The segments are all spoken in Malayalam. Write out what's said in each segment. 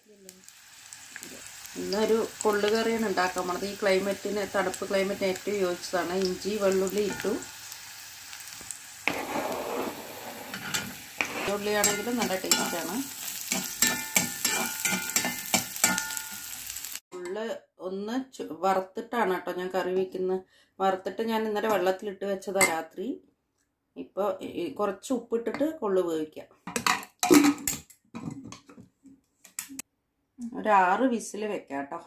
ഇന്നൊരു കൊള്ളുകറിയാണ് ഉണ്ടാക്കാൻ പോണത് ഈ ക്ലൈമറ്റിന് തണുപ്പ് ക്ലൈമറ്റിന് ഏറ്റവും യോജിച്ചതാണ് ഇഞ്ചി വെള്ളുള്ളി ഇട്ടു ഉള്ളിയാണെങ്കിലും നല്ല ടേസ്റ്റാണ് ഉള്ള് ഒന്ന് ചു- വറുത്തിട്ടാണ് കേട്ടോ ഞാൻ കറി വയ്ക്കുന്നത് വറുത്തിട്ട് ഞാൻ ഇന്നലെ വെള്ളത്തിലിട്ട് വെച്ചതാ രാത്രി ഇപ്പോൾ കുറച്ച് ഉപ്പിട്ടിട്ട് കൊള്ളു വേവിക്കാം ഒരു ആറ് വിസിൽ വെക്കാം കേട്ടോ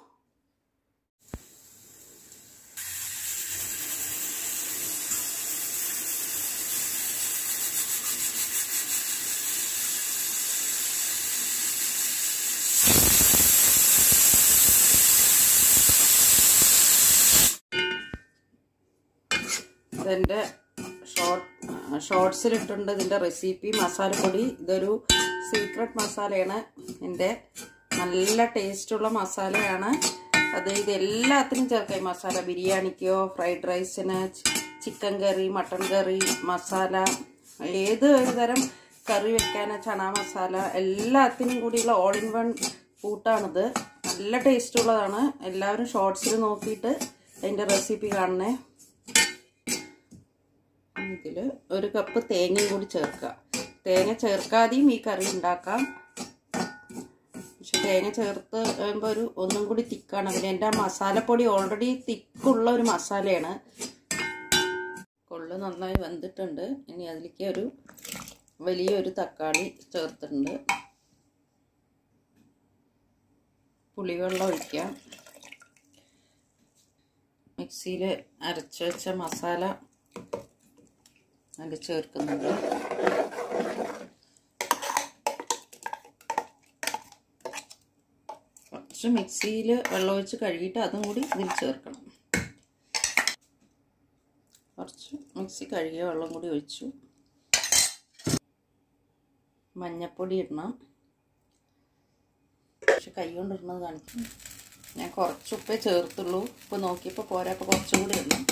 ഇതെൻ്റെ ഷോർട്ട് ഷോർട്സിലിട്ടുണ്ട് ഇതിൻ്റെ റെസിപ്പി മസാലപ്പൊടി ഇതൊരു സീക്രട്ട് മസാലയാണ് എൻ്റെ നല്ല ടേസ്റ്റുള്ള മസാലയാണ് അത് ഇത് എല്ലാത്തിനും ചേർക്കാം ഈ മസാല ബിരിയാണിക്കോ ഫ്രൈഡ് റൈസിന് chicken curry mutton curry masala ഏത് ഒരു തരം കറി വെക്കാൻ ചണ മസാല എല്ലാത്തിനും കൂടിയുള്ള ഓൾ ഇൻ വൺ കൂട്ടാണിത് നല്ല ടേസ്റ്റുള്ളതാണ് എല്ലാവരും ഷോർട്സിൽ നോക്കിയിട്ട് അതിൻ്റെ റെസിപ്പി കാണണേ ഇതിൽ ഒരു കപ്പ് തേങ്ങയും കൂടി ചേർക്കുക തേങ്ങ ചേർക്കാതെയും ഈ കറി ഉണ്ടാക്കാം പക്ഷെ തേങ്ങ ചേർത്ത് കഴിയുമ്പോൾ ഒരു ഒന്നും കൂടി തിക്കാണ് പിന്നെ എൻ്റെ ആ മസാലപ്പൊടി ഓൾറെഡി തിക്കുള്ള ഒരു മസാലയാണ് കൊള്ളു നന്നായി വെന്തിട്ടുണ്ട് ഇനി അതിലേക്ക് ഒരു വലിയൊരു തക്കാളി ചേർത്തിട്ടുണ്ട് പുളിവെള്ളം ഒഴിക്കാം മിക്സിയിൽ അരച്ച് വെച്ച മസാല അതിൽ ചേർക്കുന്നുണ്ട് കുറച്ച് മിക്സിയിൽ വെള്ളം ഒഴിച്ച് കഴുകിയിട്ട് അതും കൂടി ഇതിൽ ചേർക്കണം കുറച്ച് മിക്സി കഴുകിയ വെള്ളം കൂടി ഒഴിച്ചു മഞ്ഞപ്പൊടി ഇടണം പക്ഷെ കൈ കൊണ്ട് ഇടണത് കാണിക്കും ഞാൻ കുറച്ച് ഉപ്പേ ചേർത്തുള്ളൂ ഉപ്പ് നോക്കിയപ്പോൾ പോരാ അപ്പോൾ കുറച്ചും കൂടി ഇടണം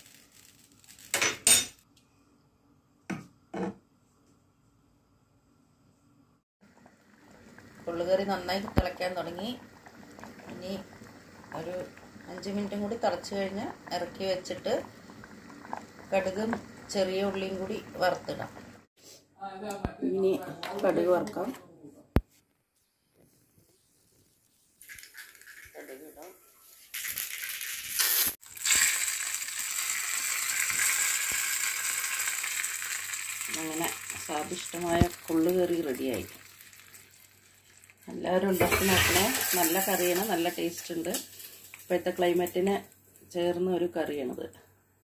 ഉള്ളുകറി നന്നായി തിളയ്ക്കാൻ തുടങ്ങി ഇനി ഒരു അഞ്ച് മിനിറ്റും കൂടി തിളച്ച് കഴിഞ്ഞാൽ ഇറക്കി വെച്ചിട്ട് കടുകും ചെറിയ ഉള്ളിയും കൂടി വറുത്തിടാം ഇനി കടുക് വറുക്കാം കടുക് ഇടാം അങ്ങനെ സ്വാദിഷ്ടമായ കൊള്ളുകറി റെഡിയായി എല്ലാവരും ഉണ്ടാക്കി നോക്കണേ നല്ല കറിയാണ് നല്ല ടേസ്റ്റ് ഉണ്ട് ഇപ്പോഴത്തെ ക്ലൈമറ്റിന് ചേർന്ന ഒരു കറിയാണിത്